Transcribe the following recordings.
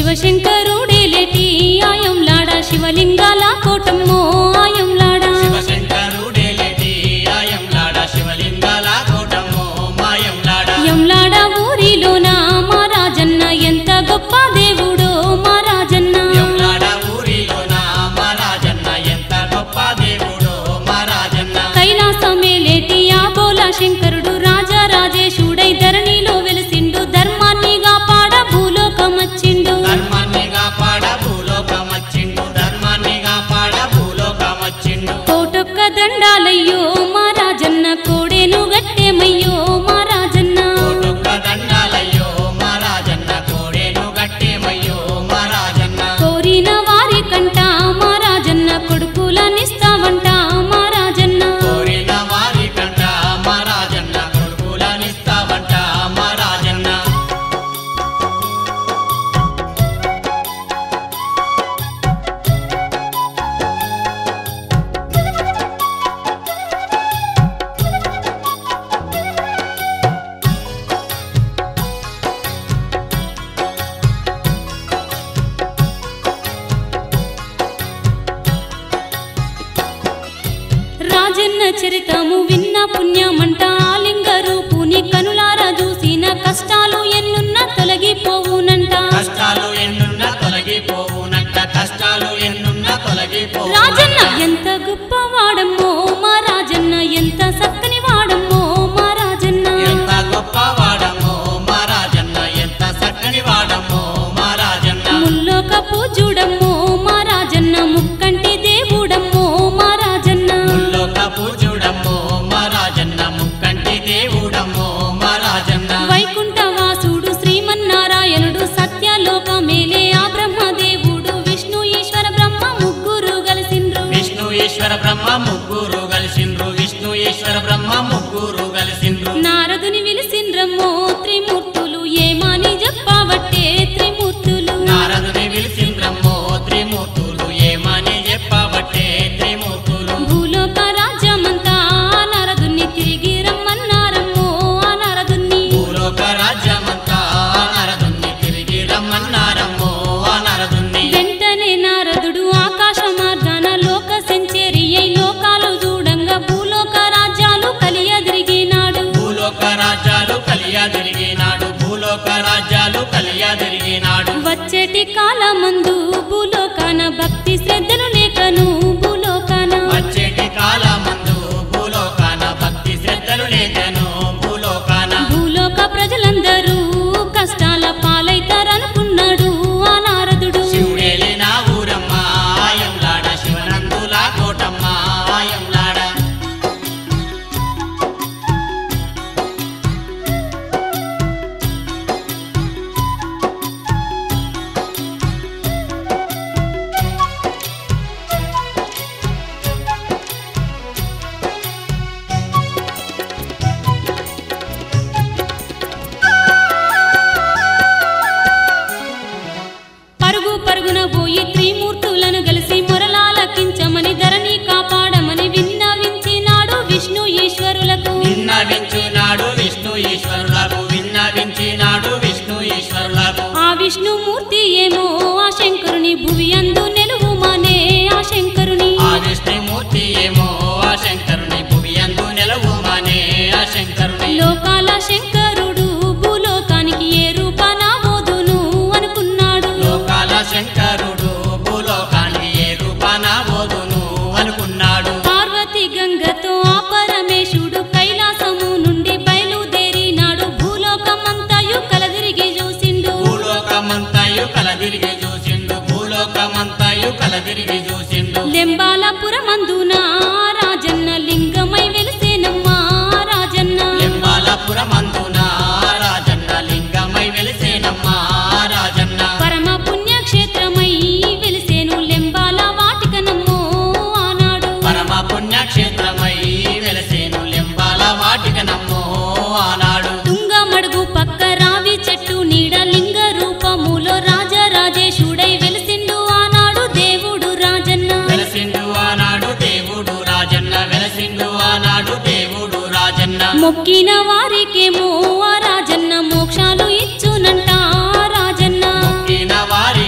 శివశంకరుడేలేటి ఆయంలాడ శివలింగాల కోటమ్మో ఆయంలాడ శివశంకరుడేలేటి ఆయంలాడ శివలింగాల కోటమ్మో మాయంలాడ ఎంలాడ ఊరిలోన మా రాజన్న ఎంత గొప్ప దేవుడో మా రాజన్న ఎంలాడ ఊరిలోన మా రాజన్న ఎంత గొప్ప దేవుడో మా రాజన్న కైలాసమేలేటి ఆ బోల శంకరుడు రాజా రాజేశుడై ధరణిలో వెలిసిండు ధర్మాన్ని కాపాడ భూలోకమచ్చిండు ధర్మాన్ని కాపాడ భూలోకమచ్చిండు ధర్మాన్ని కాపాడ భూలోకమచ్చిండు కోటొక్క దండాలయ్యో మా రాజన్న కోడేను గట్టేమయ్యో మా రాజన్న కోటొక్క దండాలయ్యో మా రాజన్న కోడేను గట్టేమయ్యో మా రాజన్న కోరిన వారి కంట మా రాజన్న కొడుకులనిస్తావంట మా రాజన్న కోరిన వారి కంట మా రాజన్న కొడుకులనిస్తావంట మా రాజన్న రాజన్న చరితము విన్న పుణ్యమంట ఆలింగ రూపుని కనులారా చూసిన కష్టాలు ఎన్నున్నా తొలగిపోవునంట కష్టాలు ఎన్నున్నా తొలగిపోవునంట కష్టాలు ఎన్నున్నా తొలగిపోవు రాజన్న ఎంత గొప్పవాడమ్మో మా రాజన్న ఎంత సక్కని వాడమ్మో మా రాజన్న ఎంత గొప్ప వాడమ్మో మా రాజన్న ఎంత చక్కని వాడమ్మో మా రాజన్న ముల్లోక పూజుడమ్మో మా రాజన్న ముక్కంటి దేవుడమ్మో మా రాజన్న ముల్లోక పూజుడమ్మో మా రాజన్న ముక్కంటి దేవుడమ్మో మా రాజన్న వైకుంఠ వాసుడు శ్రీమన్నారాయణుడు సత్యలోక మేలే ఆ బ్రహ్మదేవుడు విష్ణు ఈశ్వర బ్రహ్మ ముగ్గురు కలిసిండ్రు విష్ణు ఈశ్వర బ్రహ్మ ముగ్గురు కలిసిండ్రు విష్ణు ఈశ్వర బ్రహ్మ ముగ్గురు కలిసిండ్రు నారదుని విలిసిండ్రమ్మో త్రిమూర్తులు ఏమాని చెప్పవట్టే త్రిమూర్తులు నారదుని విలిసిండ్రమ్మో త్రిమూర్తులు ఏమని చెప్పబట్టే త్రిమూర్తులు భూలోక రాజ్యమంతా ఆ నారదుని తిరిగి రమ్మన్నారమ్మో ఆ నారదుని భూలోక రాజ్యమంతా ఆ నరదుణ్ణి తిరిగి రమ్మన్నారమ్మో ఆ నరదుణ్ణి వెంటనే నారదుడు ఆకాశ మార్గాన లోక సెంచేరి అయి లోకాలు చూడంగా భూలోక రాజ్యాలు కలియదిరిగినాడు భూలోక రాజ్యాలు కలియా తిరిగినాడు భూలోక రాజ్యాలు కలియా తిరిగినాడు వచ్చేటి కాలమందు భూలోకాన భక్తి శ్రద్ధలు లేకను భూలోకాన వచ్చేటి కాలమందు భూలోకాన భక్తి శ్రద్ధలు లేకను భూలోకాన భూలోక ప్రజలందరూ కష్టాల పాలైతారనుకున్నాడు ఆ నారదుడు శివుడేలి నా ఊరమ్మ ఆయంలాడ శివనందుల కోటమ్మ ఆయంలాడ పరుగు పరుగున పోయి త్రిమూర్తులను కలిసి మొరలాలకించమని ధరణి కాపాడమని విన్నవించినాడు విష్ణు ఈశ్వరులకు విన్నవించునాడు విష్ణు ఈశ్వరులకు విన్నవించినాడు విష్ణు ఈశ్వరులకు ఆ విష్ణుమూర్తి ఏమో ఆ శంకరుని భువి అందు నెలువుమానే ఆ శంకరుని ఆ విష్ణుమూర్తి ఏమో ఆ శంకరుని భువియందు నిలవుమానే ఆ శంకరుని లోకాల శంకరుడు భూలోకానికి ఏ రూపాన ఓదును అనుకున్నాడు లోకాల శంకరుడు భూలోకానికి ఏ రూపాన బోధును అనుకున్నాడు పార్వతి గంగతో ఆ పరమేశుడు కైలాసము నుండి బయలుదేరినాడు భూలోకమంతయు కలదిరిగి చూసిండు భూలోకమంతయు కలదిరిగి చూసిండు భూలోకమంతయు కలదిరిగి చూసిండు లెంబాలపురమందున రాజన్న లింగమై వెలిసేనమ్మా రాజన్న లింబాలపురమందున రాజన్న లింగమై వెలిసేనమ్మా రాజన్న పరమ పుణ్యక్షేత్రమై వెలిసేను లెంబాల వాటికనమ్మో ఆనాడు పరమ పుణ్యక్షేత్రమై వెలసేను లింబాల వాటిక నమ్మో ఆనాడు తుంగమడుగు పక్క రావి చెట్టు నీడ లింగ రూపములో రాజరాజేశుడై వెలిసిండు ఆనాడు దేవుడు రాజన్న వెలసిండు ఆనాడు దేవుడు రాజన్న వెలసిండు ఆనాడు దేవుడు రాజన్న మొక్కిన వారికేమో ఆ రాజన్న మోక్షాలు ఇచ్చునంట ఆ రాజన్న మొక్కిన వారి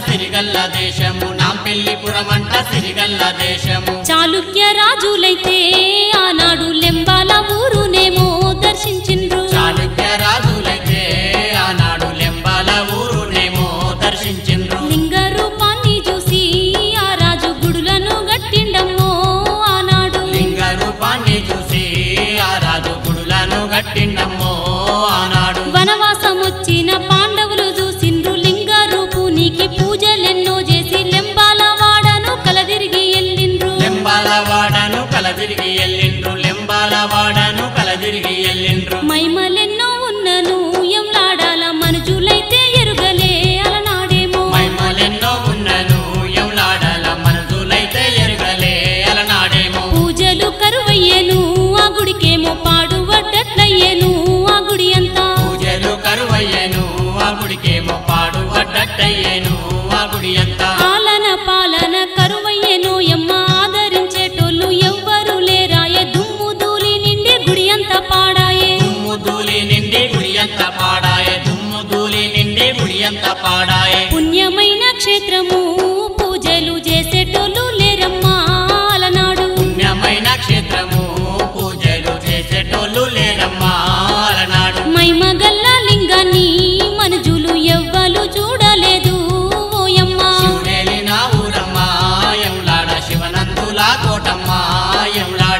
సిరిగల్ల దేశము నాంపెల్లిపురమంట సిరిగల్ల దేశము చాళుక్య రాజులైతే ఆనాడు లెంబాల ఊరునేమో దర్శించిండ్రు చాళుక్య రాజులైతే ఆనాడు లెంబాల ఊరునేమో దర్శించిండ్రు లింగ రూపాన్ని చూసి ఆ రాజు గుడులను గట్టిండమ్మో ఆనాడు లింగ రూపాన్ని చూసి ఆ రాజు గుడులను గట్టిండమ్మో ఆనాడు వనవాసం వచ్చిన పాండవులు చూసిండ్రు లింగ రూపునికి పూజలెన్నో చేసి లెంబాల వాడను కలదిరిగి ఎల్లిండ్రు లెంబాల వాడను కలదిరిగి ఎల్లిండ్రు లెంబాల వాడను కలదిరిగి ఎల్లిండ్రు మైమలెన్నో ఉన్నను ఎంలాడాల మనుజులైతే ఎరుగలే అలనాడేమో మైమలెన్నో ఉన్నను ఎంలాడల మనసులైతే ఎరుగలే అలనాడేమో పూజలు కరువయ్యేను ఆ గుడికేమో పాడుబడ్డట్లయ్యేను ఆ గుడి అంతా పూజలు కరువయ్యను ఆ గుడికేమో పాడుపడ్డట్టయ్యేను ఆ గుడి అంతా పాలన పాలన కరువయ్యేను ఎమ్మ ఆదరించేటోళ్ళు ఎవ్వరు లేరాయే దుమ్ము ధూళి నిండి గుడి అంతా పాడాయే దుమ్ము ధూళి నిండి గుడి అంత పాడాయే దుమ్ము ధూళి నిండి గుడి అంత పాడాయే పుణ్యమైన క్షేత్రము పూజలు చేసేటోళ్ళు లేరమ్మా అలనాడు పుణ్యమైన క్షేత్రము పూజలు చేసేటోళ్ళు లేరమ్మా అలనాడు మైమగల్ల లింగాన్ని మనుజులు ఎవ్వలు చూడలేదు ఓయమ్మా శివుడేలిన ఊరమ్మా ఎంలాడ శివనందుల కోటమ్మా ఎంలాడ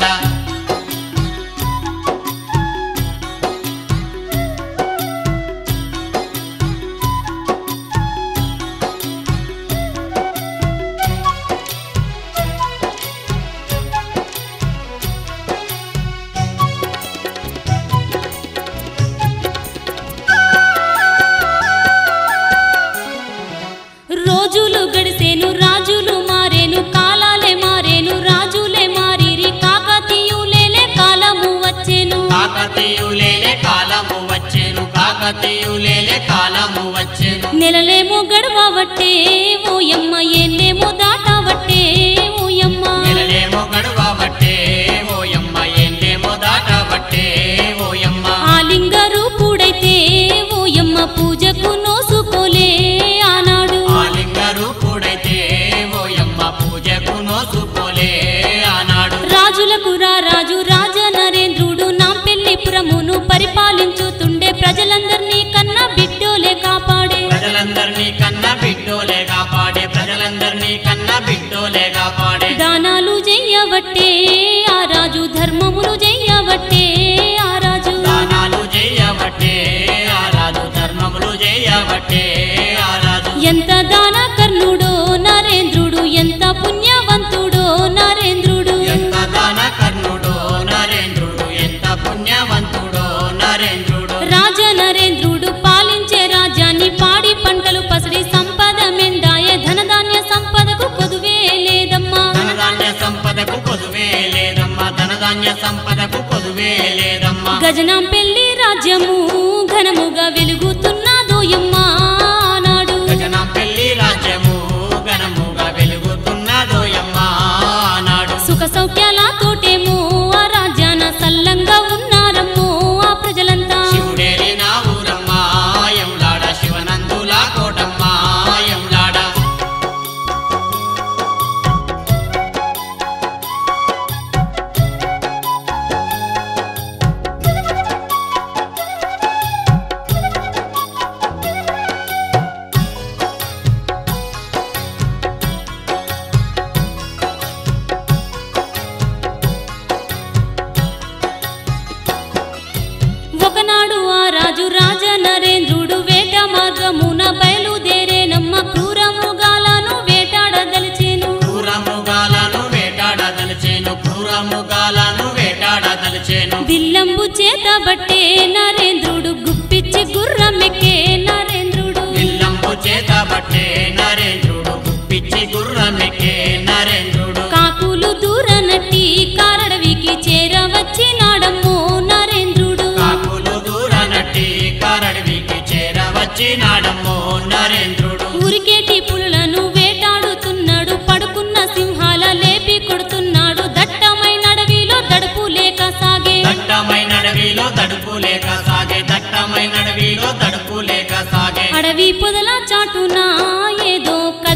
రోజులు గడిసేను రాజులు మారేను కాలాలే మారేను రాజులే మారిరి కాకతీయులేలే కాలము వచ్చేను కాకతీయులేలే కాలము వచ్చేను కాకతీయులేలే కాలము వచ్చేను నెలలేమో గడవబట్టే ఓయమ్మ ఏళ్ళేమో దాటవట్టే ఓయమ్మ నెలలేమో గడువబట్టే ఓయమ్మ ఏంలేమో దాటబట్టే ఓయమ్మ ఆ లింగ రూపుడైతే ఓయమ్మ పూజకు నోసుకోలే ఆనాడు ఆలింగ రూపుడైతే ఓయమ్మ పూజకు నోసుకోలే ఆనాడు రాజులకు రా రాజు రాజ నరేంద్రుడు నా పెళ్లిపురమును పరిపాలించుతుండే ప్రజలందరినీ కన్నా బిడ్డోలే కాపాడే ప్రజలందరినీ కన్నా బిడ్డోలే కాపాడే ప్రజలందరినీ కన్నా బిడ్డోలే కాపాడే దానాలు చెయ్యవట్టే ఆ రాజు ధర్మములు చెయ్యవట్టే ఆ రాజు దానాలు చేయబట్టే ఆ రాజు ధర్మములు చేయబట్టే ఆ రాజు ఎంత దాన కర్ణుడో నరేంద్రుడు ఎంత పుణ్యవంతుడో నరేంద్రుడు ఎంత దాన కర్ణుడో నరేంద్రుడు ఎంత పుణ్యవంతుడో నరేంద్రుడు రాజ నరేంద్రుడు పాలించే రాజ్యాన్ని పాడి పంటలు పసిడి సంపద మెండాయ ధనధాన్య సంపదకు కొదువే లేదమ్మా ధనధాన్య సంపదకు కొదువే లేదమ్మా ధనధాన్య సంపదకు కొదువే లేదమ్మా గజనాం పెళ్లి రాజ్యము ఘనముగా వెలుగుతున్నదోయమ్మా నాడు గగనం పెళ్లి రాజ్యము ఘనముగా వెలుగుతున్నదోయమ్మా నాడు సుఖ సౌఖ్యాలతోటేమో ఆ రాజ్యాన సల్లంగా ఉన్నారమ్మో ఆ ప్రజలంతా శివుడేలి నా ఊరమ్మా ఎంలాడ శివనందుల కోటమ్మా ఎంలాడ ఒకనాడు ఆ రాజు రాజ నరేంద్రుడు వేట మార్గమున బయలుదేరేనమ్మ క్రూర మృగాలను వేటాడదలిచేను క్రూరముగాలను వేటాడదలిచేను క్రూరముగాలను వేటాడదలిచేను విల్లంబు చేత బట్టే నరేంద్రుడు గుప్పిచ్చి గుర్రమెక్కే నరేంద్రుడు విల్లంబు చేత బట్టే నరేంద్రుడు గుప్పిచ్చి గుర్రమెక్కే నరేంద్రుడు కాకులు దూరనట్టి కారడవికి చేరవచ్చినాడమ్మో నరేంద్రుడు కాకులు దూరనట్టి కారడవికి చేరవచ్చినాడమ్మో నరేంద్రుడు ఊరికేటి పులులను వేటాడుతున్నాడు పడుకున్న సింహాల లేపి కొడుతున్నాడు దట్టమైన అడవిలో దడుపు లేక సాగే దట్టమైన అడవిలో దడుపు లేక సాగే దట్టమైన అడవిలో దడుపు లేక సాగే అడవి పొదల చాటున ఏదో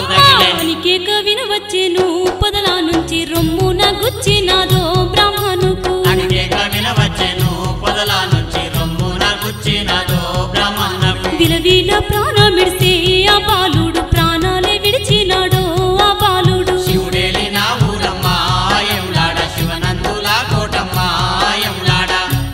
తగిలే కేక వినవచ్చేను పొదల నుంచి రొమ్మున గుచ్చినాదో బ్రాహ్మణుకు అడిగేక వినవచ్చెను పొదల నుంచి రొమ్మున గుచ్చినదో బ్రహ్మణకు విలవిల ప్రాణమిడిసే ఆ బాలుడు ప్రాణాలే విడిచినాడో ఆ బాలుడు శివుడేలి నా ఊరమ్మ ఎంలాడ శివనందుల కోటమ్మ ఎంలాడ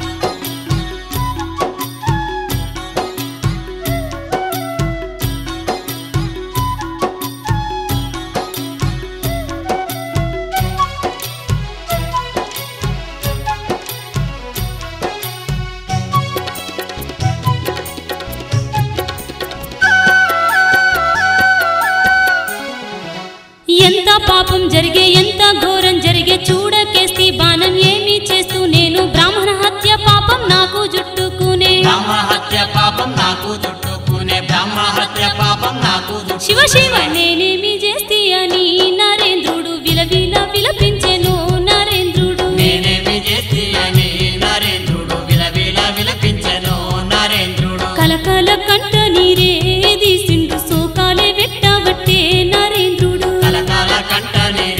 ఎంత పాపం జరిగే ఎంత ఘోరం జరిగే చూడకేస్తి బాణం ఏమి చేస్తూ నేను బ్రాహ్మణ హత్య పాపం నాకు జుట్టుకునే బ్రహ్మ హత్య పాపం నాకు చుట్టుకునే బ్రహ్మ హత్య పాపం నాకు చుట్టుకునే. శివ శివ నేనేమి చేస్తి అని నరేంద్రుడు విలవిల విలపించెను నరేంద్రుడు నేనేమి చేసి అని నరేంద్రుడు విలవిల విలపించెను నరేంద్రుడు కలకల కంట నీరే తీసిండు సోకాలే వెట్టబట్టే నరేంద్రుడు కలకాల కంట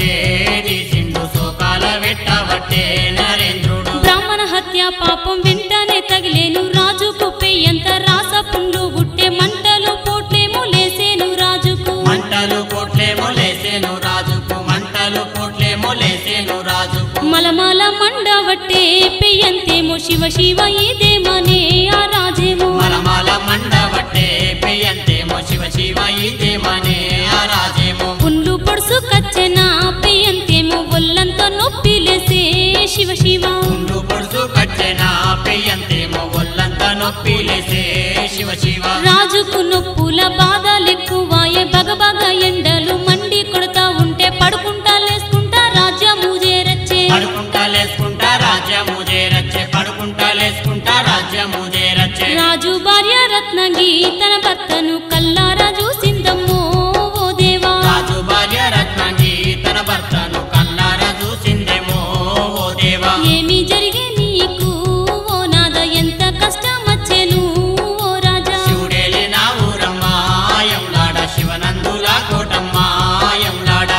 నీరేది సింధు సోకాల వెట్టబట్టే నరేంద్రుడు బ్రాహ్మణ హత్య పాపం వెంటనే తగిలేను రాజుకు పెయ్యంత రాస పుండ్లు గుట్టే మంటలు పోట్లేమో లేసేను రాజుకు మంటలు కోట్లేమో లేసేను రాజుకు మంటలు కోట్లేమో లేసేను రాజుకు మలమల మండవట్టే పెయ్యంతేమో శివ శివ ఇదేమనే ఆ రాజేమో మలమాల మండబట్టే పెయ్యంతేమో శివ శివ ఇదేమనే ఆ రాజేమో పుండ్లు పొడుసు కచ్చెన పెయ్యంతేమో ఒళ్ళంతా నొప్పి లేసే శివ శివ ఉండు పొడుసు కట్టెన పెయ్యంతేమో ఒళ్ళంతా నొప్పి లేసే శివ శివ రాజుకు నొప్పుల బాధలెక్కువాయే బగబగ ఎండలు మండి కొడతా ఉంటే పడుకుంటా లేసుకుంటా రాజ్యము చేరచ్చే పడుకుంటా లేసుకుంటా రాజ్యము చేరచ్చే పడుకుంటా లేసుకుంటా రాజ్యము చేరచ్చే రాజు భార్య రత్నంగి తన భర్తను కల్లారా చూసిందమ్మో ఓ దేవా రాజు భార్య రత్నాంగి తన భర్తను కల్లారా చూసిందేమో ఓ దేవా ఏమి జరిగే నీకు ఓ నాద ఎంత కష్టం వచ్చేను ఓ రాజా శివుడేలి నా ఊరమ్మ ఎంలాడ శివనందుల కోటమ్మ ఎంలాడ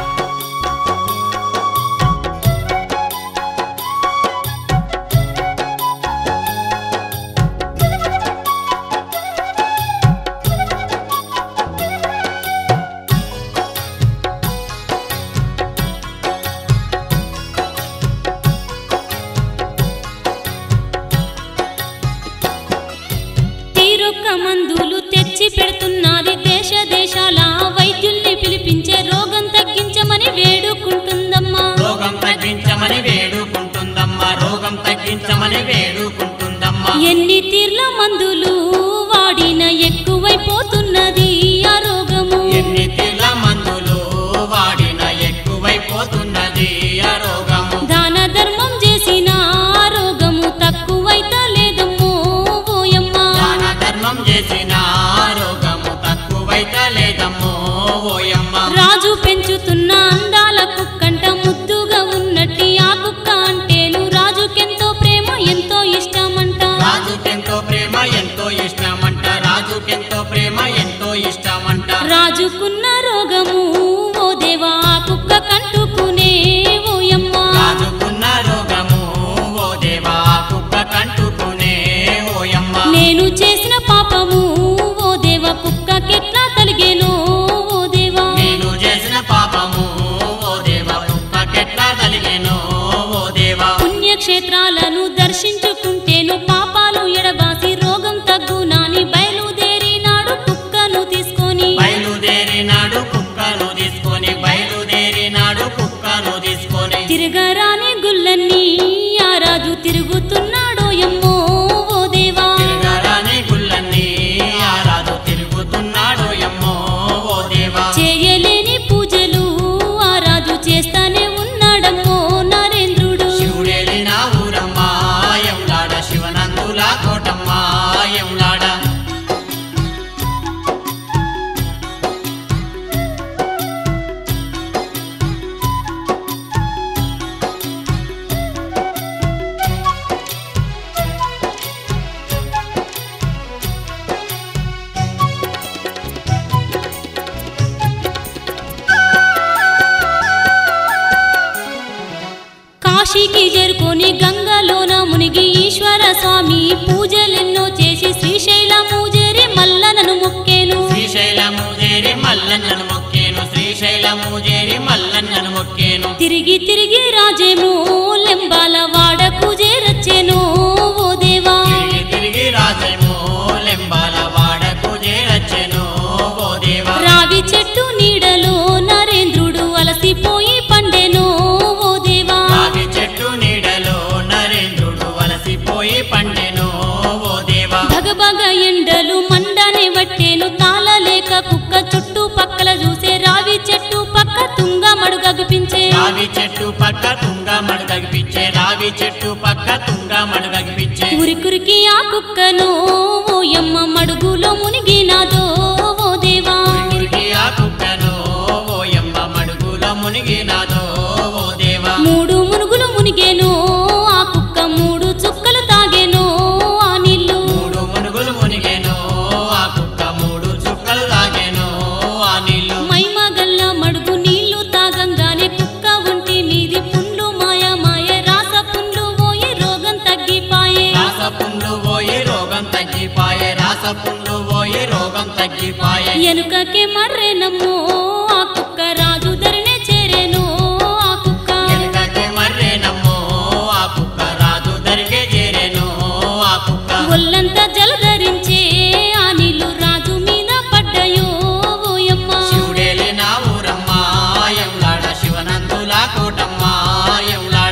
తీరొక్క మందులు తెచ్చి పెడుతున్నది దేశ దేశాల వైద్యుల్ని పిలిపించే రోగం తగ్గించమని వేడుకుంటుందమ్మా రోగం తగ్గించమని వేడుకుంటుందమ్మా రోగం తగ్గించమని వేడుకుంటుందమ్మా ఎన్ని తీర్ల మందులు వాడిన ఎక్కువైపోతున్నది ఆ రోగము ఎన్ని తీర్ల మందులు వాడిన ఎక్కువైపోతున్నది ఆ రోగము దాన ధర్మం చేసిన ఆ రోగము తక్కువైతే లేదమ్మో ఓయమ్మా దాన ధర్మం చేసిన రోగము తక్కువైతే లేదమ్మో ఓయమ్మ రాజు పెంచుతున్న అందాల కుక్కంట ముద్దుగా ఉన్నట్టి ఆ కుక్క అంటేను రాజుకెంతో ప్రేమ ఎంతో ఇష్టమంట రాజుకెంతో ప్రేమ ఎంతో ఇష్టమంట రాజుకెంతో ప్రేమ ఎంతో ఇష్టమంట రాజుకున్న రోగము ఓ దేవా ఆ కుక్క కంటుకునే ఓయమ్మా రాజుకున్న రోగము ఓ దేవా కుక్క కంటుకునే ఓయమ్మ నేను చేసిన పాపము ఓ దేవా కుక్కకెట్లా తలిగేనో ఓ దేవా నేను చేసిన పాపము ఓ దేవా కుక్కకెట్లా కలిగేనో ఓ దేవా పుణ్యక్షేత్రాలను దర్శించుకుంటేను పాపాలు ఎడబాసి రోగం తగ్గునాని బయలుదేరినాడు కుక్కను తీసుకొని బయలుదేరినాడు కుక్కను తీసుకొని బయలుదేరినాడు కుక్కను తీసుకొని తిరగరాని గుల్లన్నీ ఆ రాజు తిరుగుతున్నాడో ఎమ్మో ఓ దేవా తిరగరాని గుళ్ళన్నీ ఆ రాజు తిరుగుతున్నాడు ఎమ్మో ఓ దేవా చేయలేని పూజలు ఆ రాజు చేస్తానే ఉన్నాడమ్మో నరేంద్రుడు శివుడేలి నా ఊరమ్మ ఎంలాడ శివనందుల కోటమ్మ ఎంలాడ కాశీకి చేరుకొని గంగలోన మునిగి ఈశ్వర స్వామి పూజలెన్నో చేసి శ్రీశైలము చేరి మల్లనను మొక్కేను శ్రీశైలము చేరి మల్లన్నను మొక్కేను శ్రీశైలము చేరి మల్లన్నను మొక్కేను తిరిగి తిరిగి రాజేమో లెంబాల వాడకు చేరచ్చేను ఓ దేవా తిరిగి తిరిగి రాజేమో లెంబాల వాడకు చేరచ్చెను ఓ దేవా రావి చెట్టు నీడలో నరేంద్రుడు అలసిపోయి పండెను ఓ దేవా రావి చెట్టు నీడలో నరేంద్రుడు వలసిపోయి పండెను ఓ దేవా భగభగ ఎండలు మండనే వట్టేను తాళలేక కుక్క చుట్టూ పక్కల చూసే రావి చెట్టు పక్క తుంగ మడుగగిపించే రావి చెట్టు పక్క తుంగ మడుగగిపించే రావి చెట్టు పక్క తుంగ మడుగగిపించే ఉరికురికి ఆ కుక్కను ఓయమ్మ మడుగులో మునిగినాదో ఓ దేవా ఉరికి ఆ కుక్కను ఓయమ్మ మడుగులో మునిగినాదో ఓ దేవా మూడు మునుగులు మునిగేను ఆ కుక్క మూడు చుక్కలు తాగేను ఆ నీళ్లు మూడు మునుగులు మునిగేను ఆ కుక్క మూడు చుక్కలు తాగేను ఆ నీళ్లు మైమగల్ల మడుగు నీళ్లు తాగంగానే కుక్క ఒంటి మీది పుండ్లు మాయ మాయ రాస పుండ్లు పోయి రోగం తగ్గిపాయే రాస పుండ్లు పోయి రోగం తగ్గిపాయే రాస పుండ్లు పోయి రోగం తగ్గిపాయే ఎనుకకే మర్రెనమ్మో ఆ కుక్క రాజు ధరణే చేరేను ఆ కుక్క వెనుకకి మర్రేనమ్మో ఆ కుక్క రాజు దరిగే చేరేను ఆ కుక్క ఒళ్ళంతా జలధరించే ఆ నీళ్లు రాజు మీద పడ్డాయో ఓయమ్మ శివుడేలే నా ఊరమ్మా ఎంలాడ శివనందుల కోటమ్మా ఎంలాడ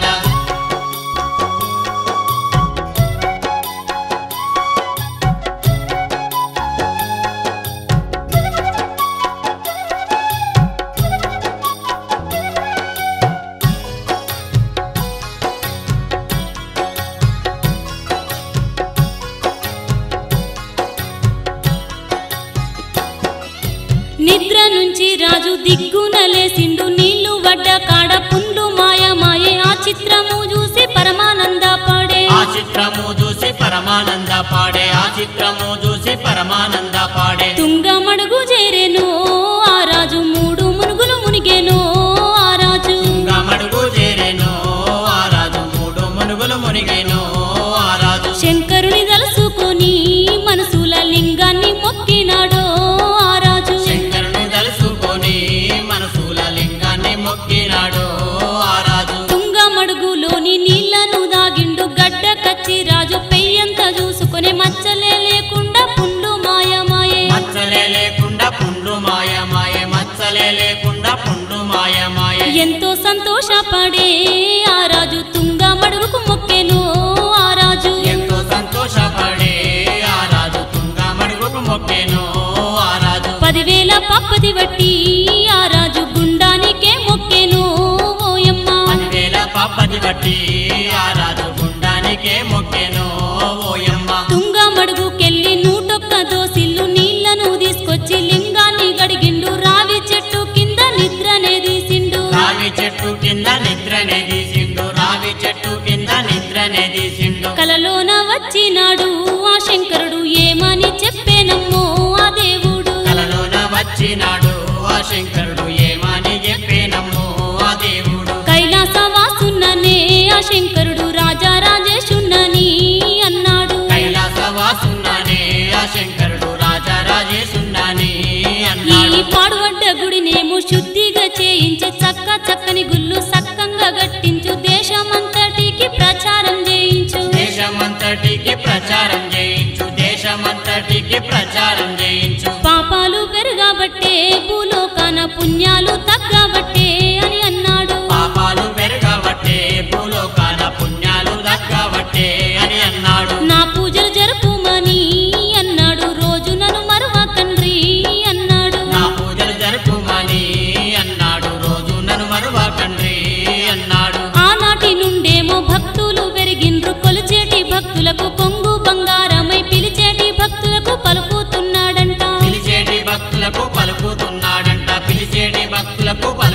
నిద్ర నుంచి రాజు దిగ్గున లేసిండు నీళ్లు వడ్డ కాడ పుండ్లు మాయ మాయే ఆ చిత్రము చూసి పరమానంద పడే ఆ చిత్రము చూసి పరమానంద పాడే ఆ చిత్రము చూసి పరమానంద పాడే తుంగ మడుగు చేరేను ఆ రాజు మూడు మునుగులు మునిగేను ఆ రాజు గమడుగు చేరేను ఆ రాజు మూడు మునుగులు మునిగేను ఆ రాజు శంకరుని తలుసుకొని మనసుల లింగాన్ని మొక్కినాడో ఆ రాజు శంకరుని తలుసుకొని మనసుల లింగాన్ని మొక్కినాడు ఆ రాజు తుంగ మడుగులోని నీళ్లను దాగిండు గడ్డ కచ్చి రాజు పెయ్యంత చూసుకొని మచ్చలే లేకుండా పుండ్లు మాయమాయే మచ్చలే లేకుండా పుండు మాయమాయే మచ్చలే లేకుండా పుండు మాయమాయే ఎంతో సంతోషపడే ఆ రాజు తుంగ మడుగుకు మొక్కెను ఆ రాజు ఎంతో సంతోషపడే ఆ రాజు తుంగ మడుగుకు మొక్కేను ఆ రాజు పదివేల పప్పది వట్టి ఆ రాజు గుండానికే మొక్కెను ఓయమ్మ పదివేల పాపది బట్టి ఆ రాజు గుండానికే మొక్కేను ఓయమ్మ తుంగ మడుగుకెళ్ళి నూటొక్క దోసిల్లు నీళ్లను తీసుకొచ్చి లింగాన్ని గడిగిండు రావి చెట్టు కింద నిద్రనే తీసిండు రావి చెట్టు కింద నిద్రనే తీసిండు రావి చెట్టు కింద నిద్రనే తీసిండు కలలోన వచ్చినాడు ఆ శంకరుడు ఏమని చెప్పేనమ్మో ఆ దేవుడు కలలోన వచ్చినాడు ఆ శంకరుడు ఏమని చెప్పేనమ్మో ఆ దేవుడు కైలాస వాసున్ననే ఆ శంకరుడు రాజా రాజేశున్నని అన్నాడు కైలాస వాసున్నానే ఆ శంకరుడు రాజా రాజేసున్నాని ఈ అన్నాడు పాడుబడ్డ గుడినేమో శుద్ధిగా చేయించి చక్క చక్కని గుళ్ళు సక్కంగా గట్టించు దేశమంతటికి ప్రచారం చేయించు దేశమంతటికి ప్రచారం చేయించు దేశమంతటికి ప్రచారం చేయించు పాపాలు పెరుగబట్టే భూలోకాన పుణ్యాలు తగ్గబట్టే అని అన్నాడు పాపాలు పెరగబట్టే భూలోకాన పుణ్యాలు దక్కబట్టే అని అన్నాడు నా పూజలు జరుపుమని అన్నాడు రోజు నన్ను మరవకండ్రి అన్నాడు నా పూజలు జరుపుమని అన్నాడు రోజు నన్ను మరువకండ్రి అన్నాడు ఆనాటి నుండేమో భక్తులు పెరిగిండ్రు కొలిచేటి భక్తులకు కొంగు బంగారమై పిలిచేటి భక్తులకు పలుకుతున్నాడంట పిలిచేటి భక్తులకు పలుకుతున్నాడంట పిలిచేటి భక్తులకు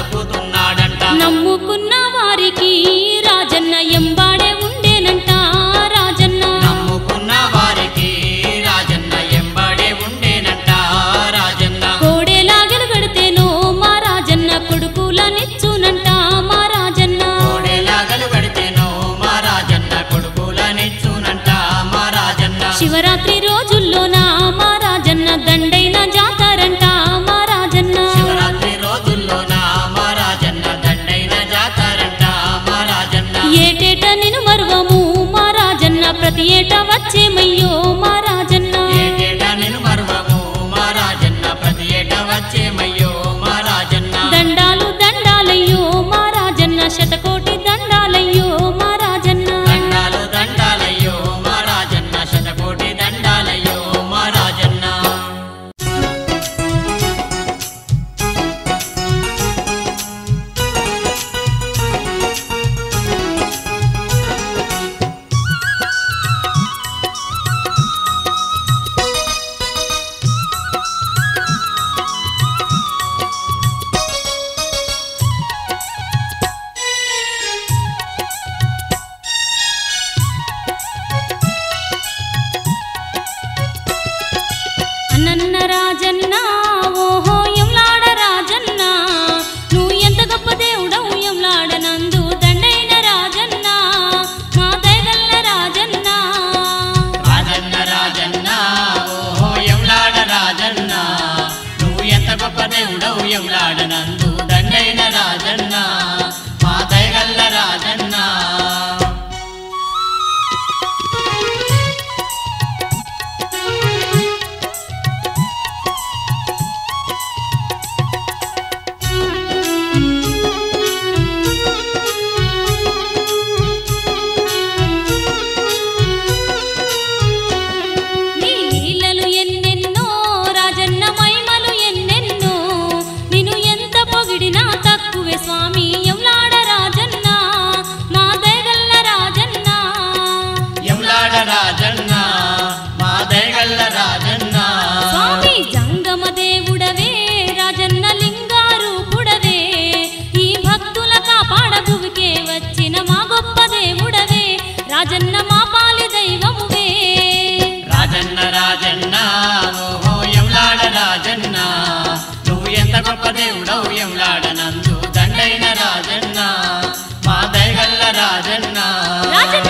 గొప్ప దేవుడవు ఎంలాడనందు దండైన రాజన్న మా దయగల్ల రాజన్న రాజన్న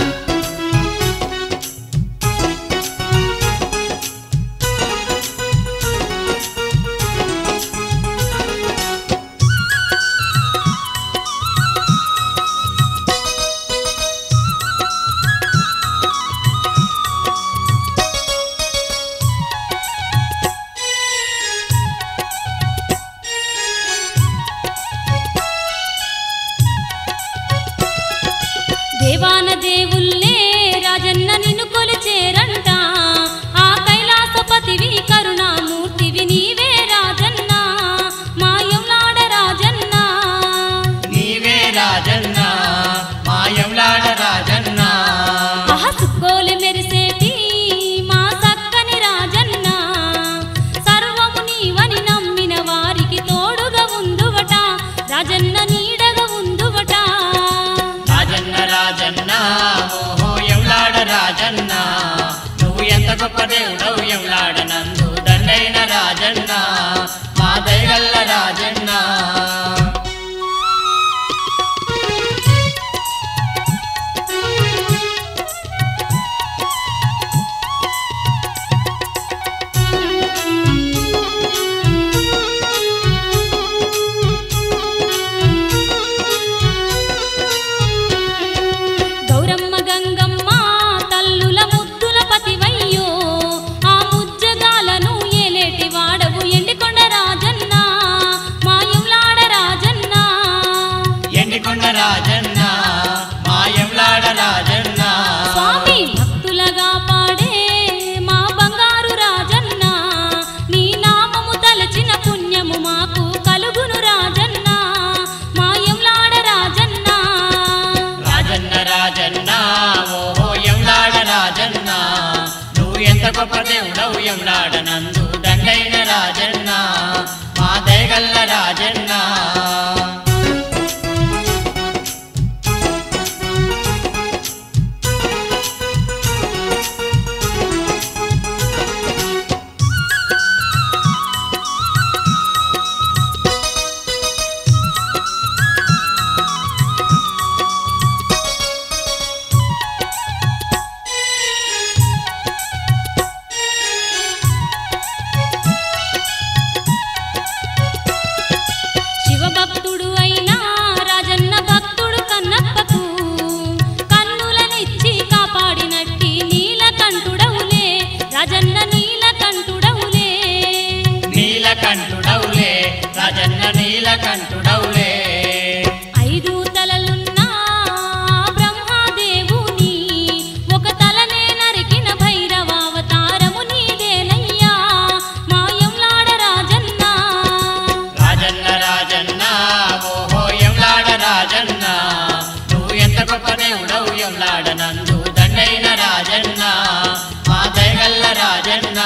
దేవాన దేవుల్లే రాజన్న నిన్ను కొలిచేరంట ఆ కైలాసపతివి కరుణామూర్తివి నీవే రాజన్న మాయంలాడ రాజన్న నీవే రాజన్న మాయంలాడ రాజన్న అహ సుక్కోలి మెరిసేటి మా సక్కని రాజన్న సర్వము నీవని నమ్మిన వారికి తోడుగా ఉందువట రాజన్న నీడగా ఉందువట రాజన్న రాజన్న ఓహో ఎంలాడ రాజన్న నువ్వు ఎంత గొప్ప దేవుడవు ఎంలాడనందు దండైన రాజన్న మా దయగల్ల రాజన్న గౌరమ్మ గంగమ్మ తల్లుల ముద్దుల పతివయ్యో ఆ ముజ్జగాలను ఏలేటి వాడవు ఎండికొండ రాజన్న మాయంలాడ రాజన్న ఎండికొండ రాజన్న మాయంలాడ రాజన్న స్వామి భక్తులగా పాడే మా బంగారు రాజన్న నీ నామము తలచిన పుణ్యము మాకు కలుగును రాజన్న మాయంలాడ రాజన్న రాజన్న రాజన్న ఓహో ఎంలాడ రాజన్న నువ్వు ఎంత గొప్ప దేవుడవు ఎంలాడనందు దండైన రాజన్న మా దయగల్ల రాజన్న శివభక్తుడు అయినా రాజన్న భక్తుడు కన్నప్పకు కన్నులనిచ్చి కాపాడినట్టి నీలకంఠుడవులే రాజన్న నీలకంఠుడవులే నీలకంఠుడవులే రాజన్న నీలకంఠుడవులే ఐదు తలలున్న బ్రహ్మదేవుని ఒక తలనే నరికిన భైరవావతారము నీదేనయ్యా మాయంలాడ రాజన్న రాజన్న రాజన్న ఓహో ఎంలాడ రాజన్న నువ్వు ఎంత గొప్ప దేవుడవు ఎంలాడనందు దండైన రాజన్న మా దయగల్ల రాజన్న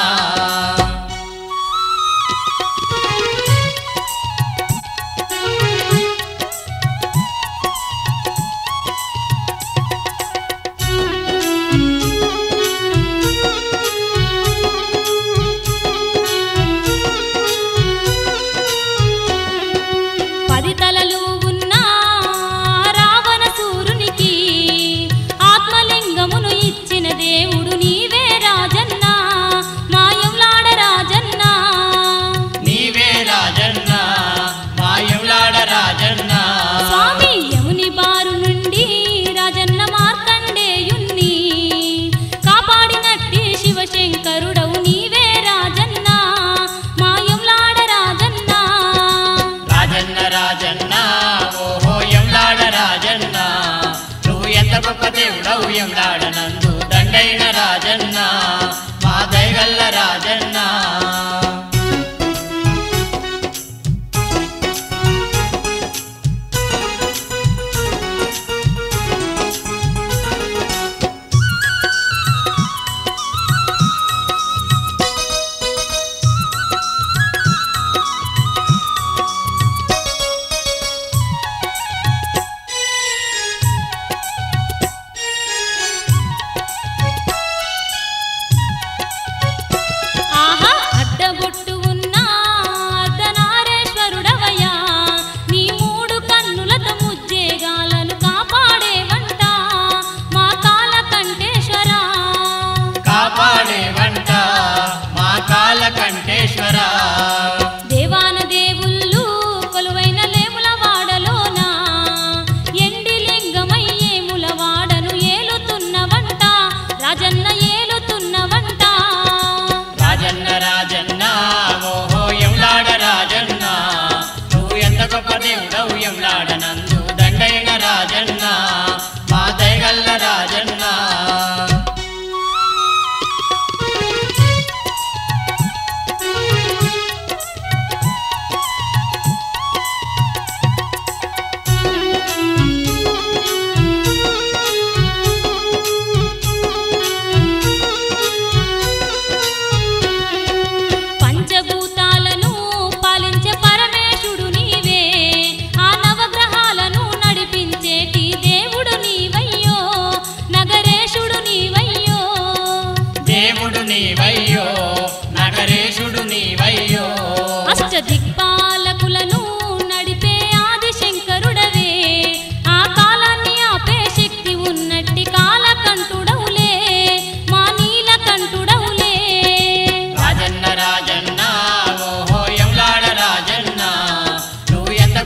పది తలలు ఉన్న రావణ సూరునికి ఆత్మలింగమును ఇచ్చిన దేవుడు నీవే రాజన్న మాయంలాడ రాజన్న నీవే రాజన్న మాయంలాడ రాజన్న స్వామి యముని బారు నుండి రాజన్న మార్కండేయుణ్ణి కాపాడినట్టి శివశంకరుడవు నీవే రాజన్న మాయంలాడ రాజన్న రాజన్న రాజన్న ఓహో ఎంలాడ రాజన్న నువ్వు ఎంత గొప్ప దేవుడవు ఎంలాడనందు దండైన రాజన్న మా దయగల్ల రాజన్న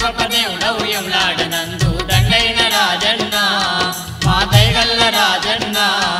గొప్ప దేవుడవు ఎంలాడనందు దండైన రాజన్న మా దయగల్ల రాజన్న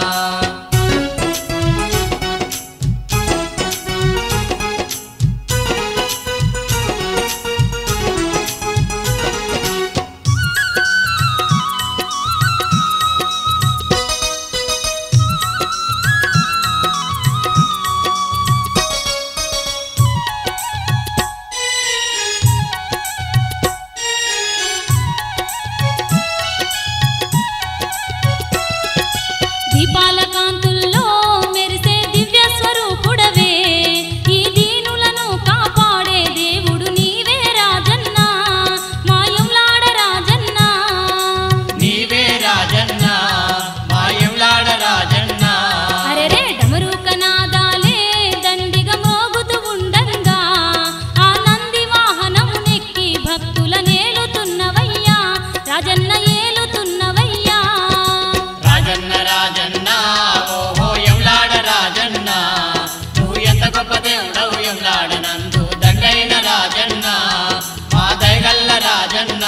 దీపాల కాంతుల్లో మెరిసే దివ్య స్వరూపుడవే ఈ దీనులను కాపాడే దేవుడు నీవే రాజన్న మాయంలాడ రాజన్న నీవే రాజన్న మా ఎంలాడ రాజన్న అరెరే డమరుక నాదాలే దండిగా మోగుతూ ఉండంగా ఆ నంది వాహనము నెక్కి భక్తుల నేలుతున్నవయ్యా రాజన్న ఏలుతున్నవయ్యా రాజన్న రాజన్న ఓహో ఎంలాడ రాజన్న నువ్వు ఎంత గొప్ప దేవుడవు ఎంలాడనందు దండైన రాజన్న మా దయగల్ల రాజన్న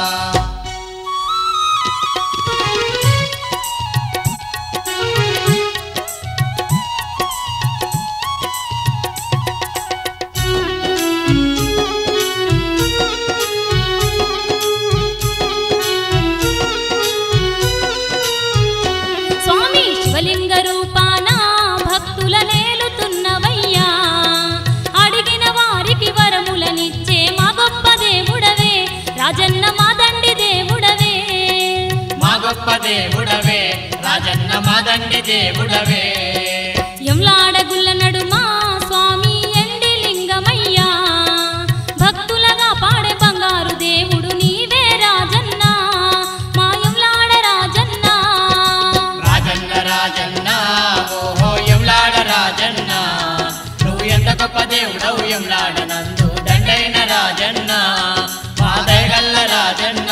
స్వామి శివలింగ రూపాన భక్తుల నేలుతున్నవయ్యా అడిగిన వారికి వరములనిచ్చే మా గొప్ప దేవుడవే రాజన్న మా దండి దేవుడవే మా గొప్ప దేవుడవే రాజన్న మా దండి దేవుడవే ఎంలాడగుల్ల నడుమా స్వామి ఎండి లింగమయ్యా భక్తులగా పాడే బంగారు దేవుడు నీవే రాజన్న మా ఎంలాడ రాజన్న రాజన్న రాజన్న ఓహో ఎంలాడ రాజన్న నువ్వు ఎంత గొప్ప దేవుడవు ఎంలాడనందు దండైన రాజన్న మా దయగల్ల రాజన్న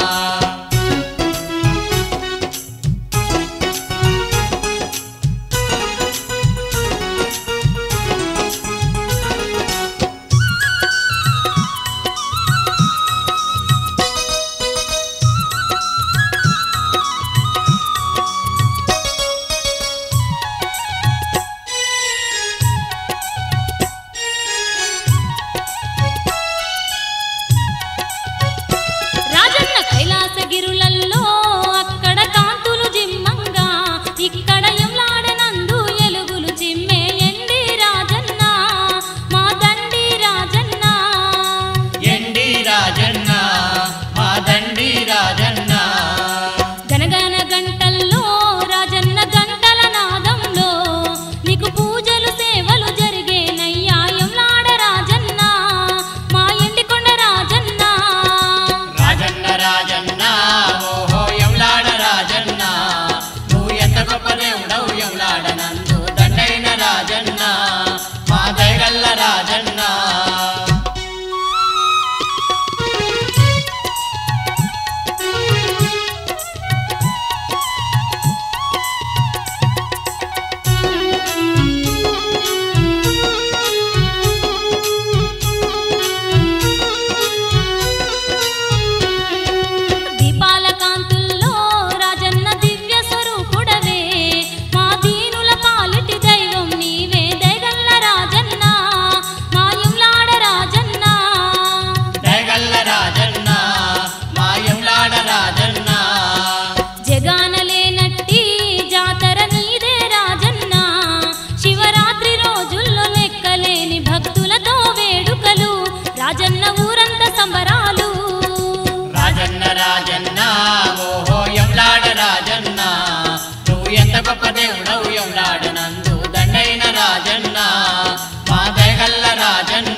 రాజన్న కైలాసగిరులల్లో అక్కడ కాంతులు జిమ్మంగా ఇక్కడ ఎంలాడనందు ఎలుగులు చిమ్మే ఎండి రాజన్న మా దండి రాజన్న ఎండి రాజన్న మా దండి రాజన్న గనగన గంటల్లో రాజన్న గంటల నాదంలో నీకు పూజలు సేవలు జరిగేనయ్యా ఎంలాడ రాజన్న మా ఎండికొండ రాజన్న రాజన్న రాజన్న ఓహో ఎంలాడ రాజన్న నువ్వు ఎంత గొప్ప దేవుడవు ఎంలాడనందు దండైన రాజన్న మా దయగల్ల రాజన్న దీపాల కాంతుల్లో రాజన్న దివ్య స్వరూపుడవే మా దీనుల పాలిటి దైవం నీవే దయగల్ల రాజన్న మా ఎంలాడ రాజన్న దయగల్ల రాజన్న మా ఎంలాడ రాజన్న జగానలేనట్టి జాతర నీదే రాజన్న శివరాత్రి రోజుల్లో లెక్కలేని భక్తులతో వేడుకలు రాజన్న ఊరంత సంబరాలు రాజన్న రాజన్న ఓహో ఎంలాడ రాజన్న నువ్వు ఎంత గొప్ప దేవుడవు ఎంలాడనందు దండైన రాజన్న మా దయగల్ల రాజన్న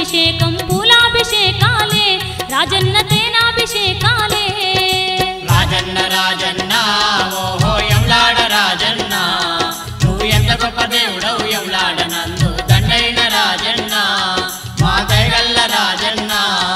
అభిషేకం పూలాభిషేకాలే రాజన్న తేనాభిషేకాలే రాజన్న రాజన్న ఓహో ఎంలాడ రాజన్న నువ్వు ఎంత గొప్ప దేవుడవు ఎంలాడ నందు దండైన రాజన్న మా దయగల్ల రాజన్న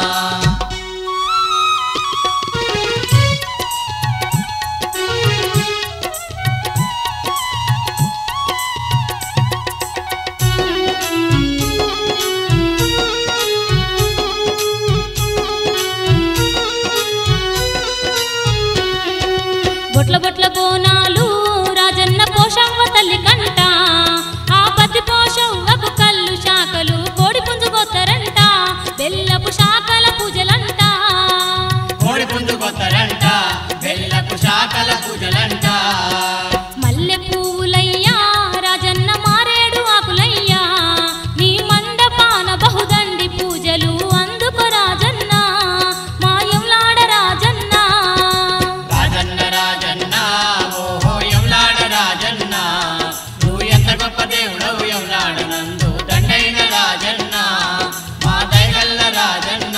బొట్ల బొట్ల బోనాలు రాజన్న పోషవ్వ తల్లి కంట ఆ పత్తి పోషవ్వకు కళ్ళు శాఖలు కోడి పుంజుకొత్తరంట బెల్లపు శాఖల పూజలంట కోడి పుంజు కొత్తరంట బెల్లకు శాఖల పూజలంట మల్లె పువ్వులయ్యా రాజన్న మారేడు ఆకులయ్యా నీ మండపాన బహుదండి పూజలు అందుకు రాజన్న మాయంలాడ రాజన్న రాజన్న రాజన్న ఓహో ఎంలాడ రాజన్న నువ్వు ఎంత గొప్ప దేవుడవు ఎంలాడ నందు దండైన రాజన్న మా దయగల్ల రాజన్న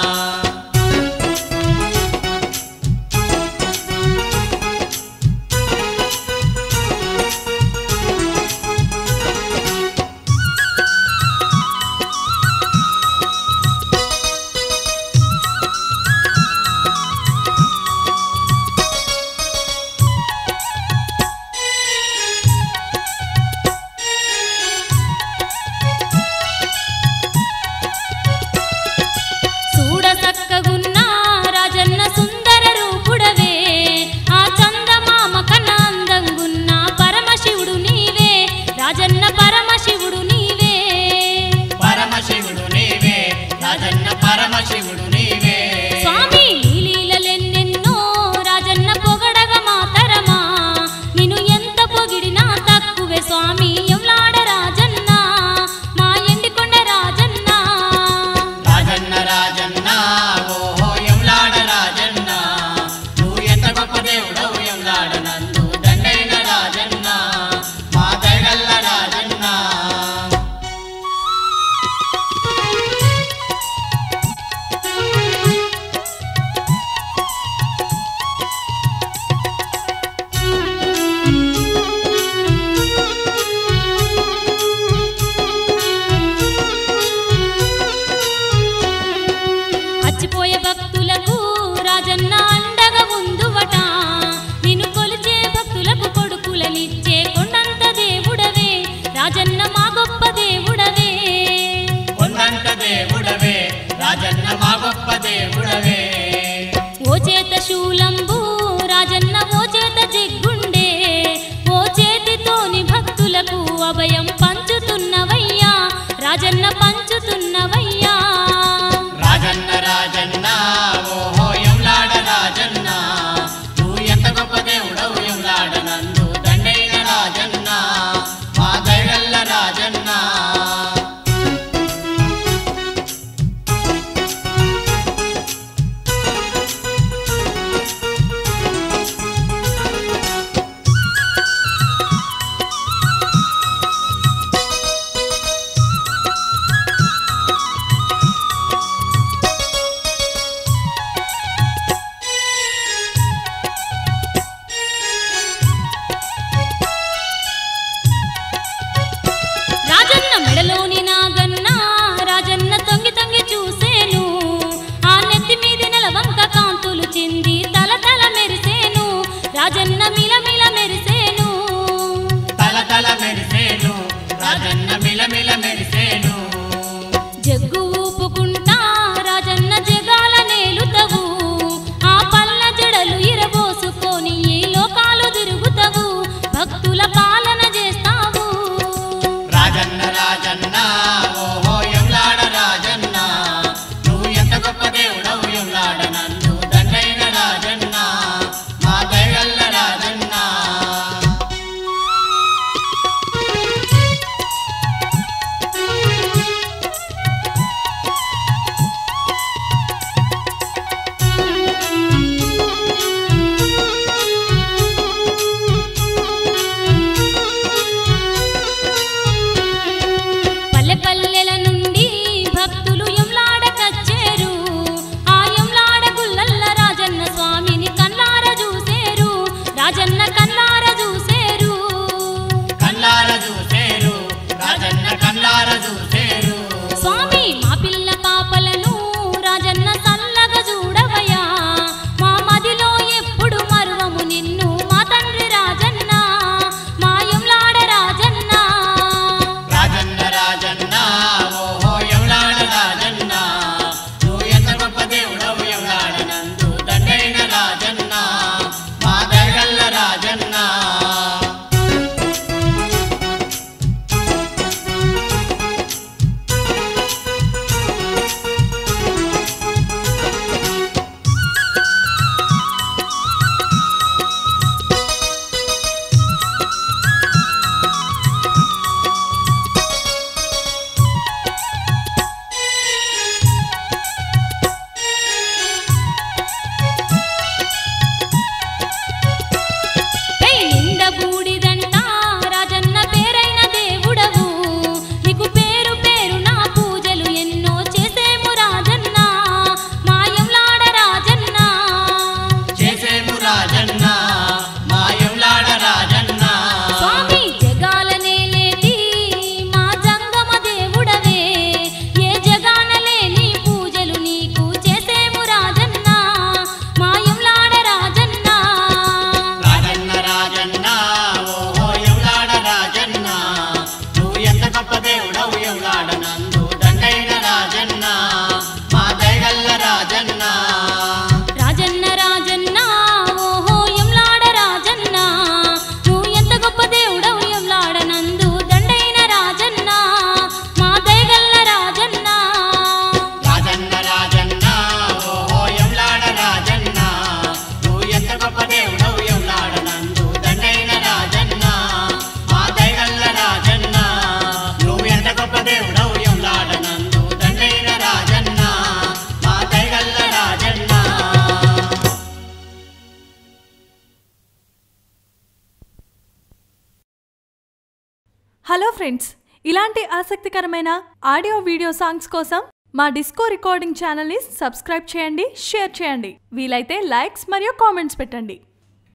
చూడ సక్కగున్న రాజన్న సుందర రూపుడవే ఆ చందమామ కన్నా అందంగున్న పరమశివుడు నీవే రాజన్న పరమశివుడు నీవే పరమశివుడు నీవే రాజన్న పరమశివుడు నీవే స్వామి లీలీలెన్నెన్నో రాజన్న పొగడగ మాతరమా నిన్ను ఎంత పొగిడినా తక్కువే స్వామి ఎంలాడ రాజన్న మా ఎండికొండ రాజన్న రాజన్న రాజన్న ఓహో ఎంలాడ రాజన్న నువ్వు ఎంత గొప్ప దేవుడవు ఎంలాడ నందు దండైన రాజన్న మా దయగల్ల రాజన్న అచ్చిపోయే భక్తులకు రాజన్న అండగా ఉందువట నిన్ను కొలిచే భక్తులకు కొడుకులనిచ్చే కొండంత దేవుడవే రాజన్న మా గొప్ప దేవుడవే కొండంత దేవుడవే రాజన్న మా గొప్ప దేవుడవే ఓ చేత శూలంబు రాజన్న ఓ చేత జిగ్గుండే ఓ చేతితోని భక్తులకు అభయం పంచుతున్నవయ్యా రాజన్న పంచుతున్నవయ్యా రాజన్న రాజన్న ఓహో ఎంలాడ రాజన్న నువ్వు ఎంత గొప్ప దేవుడవు ఎంలాడ నందు దండైన రాజన్న మా దయగల్ల రాజన్న హలో ఫ్రెండ్స్ ఇలాంటి ఆసక్తికరమైన ఆడియో వీడియో సాంగ్స్ కోసం మా డిస్కో రికార్డింగ్ ఛానల్ని సబ్స్క్రైబ్ చేయండి షేర్ చేయండి వీలైతే లైక్స్ మరియు కామెంట్స్ పెట్టండి